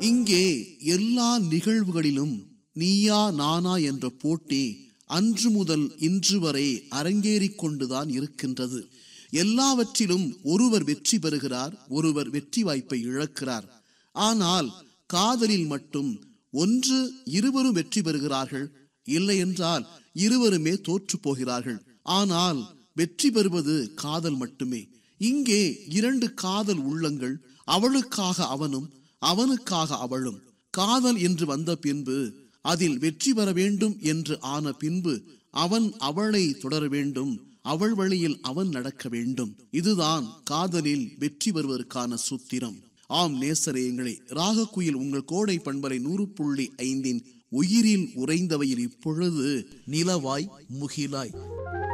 இங்கே எல்லா நிகழ்வுகளிலும் நீயா நானா என்ற போட்டி அன்று முதல் இன்று வரை அரங்கேறிக் கொண்டுதான் இருக்கின்றது எல்லாவற்றிலும் ஒருவர் வெற்றி பெறுகிறார் ஒருவர் வெற்றி வாய்ப்பை இழக்கிறார் ஆனால் காதலில் மட்டும் ஒன்று இருவரும் வெற்றி பெறுகிறார்கள் இல்லை என்றால் இருவருமே தோற்று போகிறார்கள் ஆனால் வெற்றி பெறுவது காதல் மட்டுமே இங்கே இரண்டு காதல் உள்ளங்கள் அவளுக்காக அவனும் அவனுக்காக அவளும் காதல் என்று வந்த பின்பு அதில் வெற்றி பெற வேண்டும் என்று ஆன பின்பு அவன் அவளை தொடர வேண்டும் அவள் வழியில் அவன் நடக்க வேண்டும் இதுதான் காதலில் வெற்றி பெறுவதற்கான சூத்திரம் ஆம் நேசரேயங்களே ராகக்குயில் உங்கள் கோடை பண்பலை நூறு புள்ளி ஐந்தின் உயிரில் உறைந்தவையில் இப்பொழுது நிலவாய் முகிலாய்